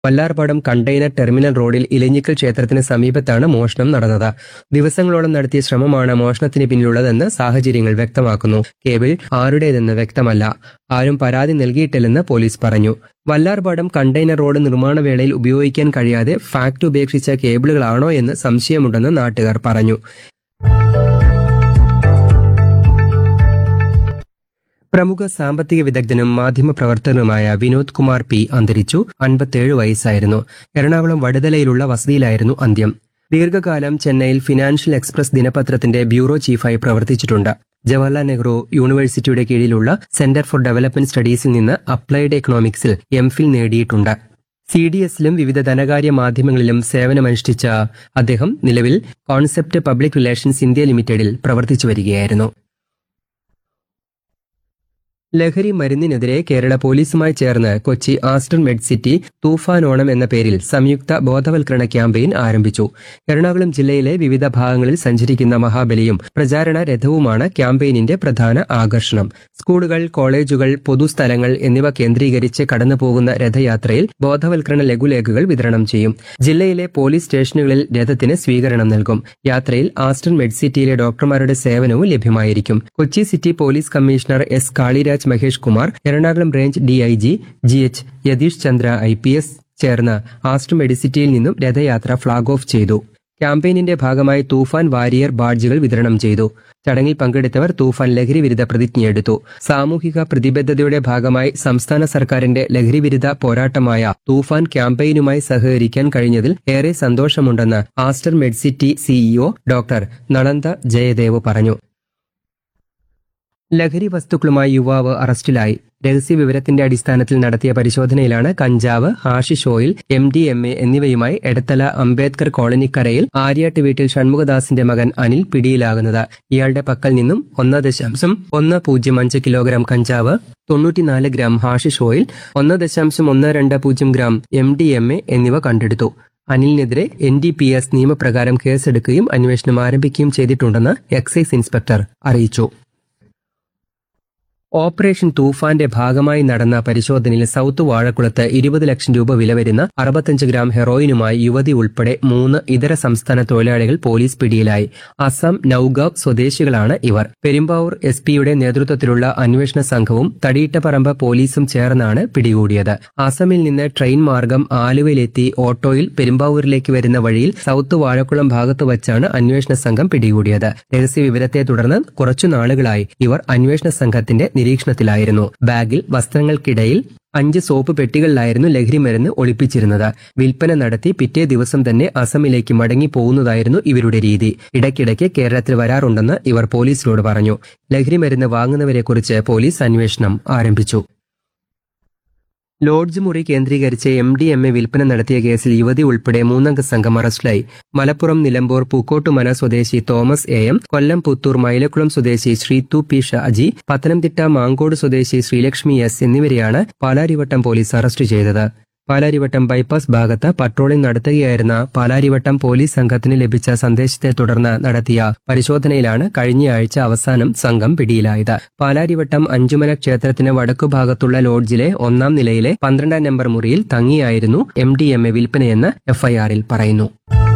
Vallarpadam container terminal റോഡിൽ ഇലഞ്ഞിക്കൽ ക്ഷേത്രത്തിന് സമീപത്താണ് മോഷണം നടന്നത് ദിവസങ്ങളോളം നടത്തിയ ശ്രമമാണ് മോഷണത്തിന് പിന്നിലുള്ളതെന്ന് സാഹചര്യങ്ങൾ വ്യക്തമാക്കുന്നു കേബിൾ ആരുടേതെന്ന് വ്യക്തമല്ല ആരും പരാതി നൽകിയിട്ടില്ലെന്ന് പോലീസ് പറഞ്ഞു വല്ലാർപാടം കണ്ടെയ്നർ റോഡ് നിർമ്മാണ വേളയിൽ ഉപയോഗിക്കാൻ കഴിയാതെ ഫാക്ട് ഉപേക്ഷിച്ച കേബിളുകളാണോ എന്ന് സംശയമുണ്ടെന്ന് നാട്ടുകാർ പറഞ്ഞു പ്രമുഖ സാമ്പത്തിക വിദഗ്ധനും മാധ്യമപ്രവർത്തകനുമായ വിനോദ് കുമാർ പി അന്തരിച്ചു അൻപത്തേഴ് വയസ്സായിരുന്നു എറണാകുളം വടുതലയിലുള്ള വസതിയിലായിരുന്നു അന്ത്യം ദീർഘകാലം ചെന്നൈയിൽ ഫിനാൻഷ്യൽ എക്സ്പ്രസ് ദിനപത്രത്തിന്റെ ബ്യൂറോ ചീഫായി പ്രവർത്തിച്ചിട്ടുണ്ട് ജവഹർലാൽ നെഹ്റു യൂണിവേഴ്സിറ്റിയുടെ കീഴിലുള്ള സെന്റർ ഫോർ ഡെവലപ്മെന്റ് സ്റ്റഡീസിൽ നിന്ന് അപ്ലൈഡ് എക്കണോമിക്സിൽ എം ഫിൽ നേടിയിട്ടുണ്ട് സി ഡി എസിലും വിവിധ ധനകാര്യ മാധ്യമങ്ങളിലും സേവനമനുഷ്ഠിച്ച അദ്ദേഹം നിലവിൽ കോൺസെപ്റ്റ് പബ്ലിക് റിലേഷൻസ് ഇന്ത്യ ലിമിറ്റഡിൽ പ്രവർത്തിച്ചു വരികയായിരുന്നു ലഹരി മരുന്നിനെതിരെ കേരള പോലീസുമായി ചേർന്ന് കൊച്ചി ആസ്റ്റൺ മെഡ് സിറ്റി തൂഫാൻ ഓണം എന്ന പേരിൽ സംയുക്ത ബോധവൽക്കരണ ക്യാമ്പയിൻ ആരംഭിച്ചു എറണാകുളം ജില്ലയിലെ വിവിധ ഭാഗങ്ങളിൽ സഞ്ചരിക്കുന്ന മഹാബലിയും പ്രചാരണ രഥവുമാണ് ക്യാമ്പയിനിന്റെ പ്രധാന ആകർഷണം സ്കൂളുകൾ കോളേജുകൾ പൊതുസ്ഥലങ്ങൾ എന്നിവ കേന്ദ്രീകരിച്ച് കടന്നുപോകുന്ന രഥയാത്രയിൽ ബോധവൽക്കരണ ലഘുലേഖകൾ വിതരണം ചെയ്യും ജില്ലയിലെ പോലീസ് സ്റ്റേഷനുകളിൽ രഥത്തിന് സ്വീകരണം നൽകും യാത്രയിൽ ആസ്റ്റൺ മെഡ് സിറ്റിയിലെ ഡോക്ടർമാരുടെ സേവനവും ലഭ്യമായിരിക്കും Kochi city police commissioner S Kaliraj Mahesh Kumar Ernakulam range DIG G H Yathish Chandra I P S ചേർന്ന് ആസ്റ്റൺ മെഡിസിറ്റിയിൽ നിന്നും രഥയാത്ര ഫ്ളാഗ് ഓഫ് ചെയ്തു ക്യാമ്പയിനിന്റെ ഭാഗമായി തൂഫാൻ വാരിയർ ബാഡ്ജുകൾ വിതരണം ചെയ്തു ചടങ്ങിൽ പങ്കെടുത്തവർ തൂഫാൻ ലഹരി വിരുദ്ധ പ്രതിജ്ഞയെടുത്തു സാമൂഹിക പ്രതിബദ്ധതയുടെ ഭാഗമായി സംസ്ഥാന സർക്കാരിന്റെ ലഹരി വിരുദ്ധ പോരാട്ടമായ തൂഫാൻ ക്യാമ്പയിനുമായി സഹകരിക്കാൻ കഴിഞ്ഞതിൽ ഏറെ സന്തോഷമുണ്ടെന്ന് Aster Medcity CEO doctor Nalantha Jayadev പറഞ്ഞു ലഹരി വസ്തുക്കളുമായി യുവാവ് അറസ്റ്റിലായി രഹസ്യ വിവരത്തിന്റെ അടിസ്ഥാനത്തിൽ നടത്തിയ പരിശോധനയിലാണ് കഞ്ചാവ് hashish oil M D M A എന്നിവയുമായി എടത്തല അംബേദ്കർ കോളനിക്കരയിൽ ആര്യാട്ട് വീട്ടിൽ ഷൺമുഖദാസിന്റെ മകൻ അനിൽ പിടിയിലാകുന്നത് ഇയാളുടെ പക്കൽ നിന്നും ഒന്ന് ദശാംശം ഒന്ന് പൂജ്യം അഞ്ച് കിലോഗ്രാം കഞ്ചാവ് തൊണ്ണൂറ്റിനാല് ഗ്രാം ഹാഷിഷ് ഓയിൽ ഒന്ന് ദശാംശം ഒന്ന് രണ്ട് പൂജ്യം gram M D M A എന്നിവ കണ്ടെടുത്തു അനിലിനെതിരെ എൻ ഡി പി എസ് നിയമപ്രകാരം കേസെടുക്കുകയും അന്വേഷണം ആരംഭിക്കുകയും ചെയ്തിട്ടുണ്ടെന്ന് എക്സൈസ് ഇൻസ്പെക്ടർ അറിയിച്ചു ഓപ്പറേഷൻ തൂഫാന്റെ ഭാഗമായി നടന്ന പരിശോധനയിൽ സൗത്ത് വാഴക്കുളത്ത് ഇരുപത് ലക്ഷം രൂപ വില വരുന്ന അറുപത്തഞ്ച് ഗ്രാം ഹെറോയിനുമായി യുവതി ഉൾപ്പെടെ മൂന്ന് ഇതര സംസ്ഥാന തൊഴിലാളികൾ പോലീസ് പിടിയിലായി അസം നൌഗാവ് സ്വദേശികളാണ് ഇവർ പെരുമ്പാവൂർ എസ് പിയുടെ നേതൃത്വത്തിലുള്ള അന്വേഷണ സംഘവും തടിയിട്ടപ്പറമ്പ് പോലീസും ചേർന്നാണ് പിടികൂടിയത് അസമിൽ നിന്ന് ട്രെയിൻ മാർഗം ആലുവയിലെത്തി ഓട്ടോയിൽ പെരുമ്പാവൂരിലേക്ക് വരുന്ന വഴിയിൽ സൗത്ത് വാഴക്കുളം ഭാഗത്ത് വച്ചാണ് അന്വേഷണ സംഘം പിടികൂടിയത് രഹസ്യ വിവരത്തെ തുടർന്ന് കുറച്ചു നാളുകളായി ഇവർ അന്വേഷണ സംഘത്തിന്റെ നിരീക്ഷണത്തിലായിരുന്നു ബാഗിൽ വസ്ത്രങ്ങൾക്കിടയിൽ അഞ്ച് സോപ്പ് പെട്ടികളിലായിരുന്നു ലഹരി മരുന്ന് ഒളിപ്പിച്ചിരുന്നത് വിൽപ്പന നടത്തി പിറ്റേ ദിവസം തന്നെ അസമിലേക്ക് മടങ്ങി പോകുന്നതായിരുന്നു ഇവരുടെ രീതി ഇടയ്ക്കിടയ്ക്ക് കേരളത്തിൽ വരാറുണ്ടെന്ന് ഇവർ പോലീസിനോട് പറഞ്ഞു ലഹരി മരുന്ന് വാങ്ങുന്നവരെക്കുറിച്ച് പോലീസ് അന്വേഷണം ആരംഭിച്ചു ലോഡ്ജ് മുറി കേന്ദ്രീകരിച്ച് എം ഡി എം എ വിൽപ്പന നടത്തിയ കേസിൽ യുവതി ഉൾപ്പെടെ മൂന്നംഗ സംഘം അറസ്റ്റിലായി മലപ്പുറം നിലമ്പൂർ പൂക്കോട്ടുമന സ്വദേശി Thomas A M Kollam Puthur Mylakkulam സ്വദേശി ശ്രീതു പി ഷാജി പത്തനംതിട്ട മാങ്കോട് സ്വദേശി ശ്രീലക്ഷ്മി എസ് എന്നിവരെയാണ് പാലാരിവട്ടം പോലീസ് അറസ്റ്റ് ചെയ്തത് പാലാരിവട്ടം ബൈപ്പാസ് ഭാഗത്ത് പട്രോളിംഗ് നടത്തുകയായിരുന്ന പാലാരിവട്ടം പോലീസ് സംഘത്തിന് ലഭിച്ച സന്ദേശത്തെ തുടർന്ന് നടത്തിയ പരിശോധനയിലാണ് കഴിഞ്ഞയാഴ്ച അവസാനം സംഘം പിടിയിലായത് പാലാരിവട്ടം അഞ്ചുമല ക്ഷേത്രത്തിന് വടക്കുഭാഗത്തുള്ള ലോഡ്ജിലെ ഒന്നാം നിലയിലെ പന്ത്രണ്ടാം നമ്പർ മുറിയിൽ തങ്ങിയായിരുന്നു എം ഡി എം എ വിൽപ്പനയെന്ന് എഫ്ഐആറിൽ പറയുന്നു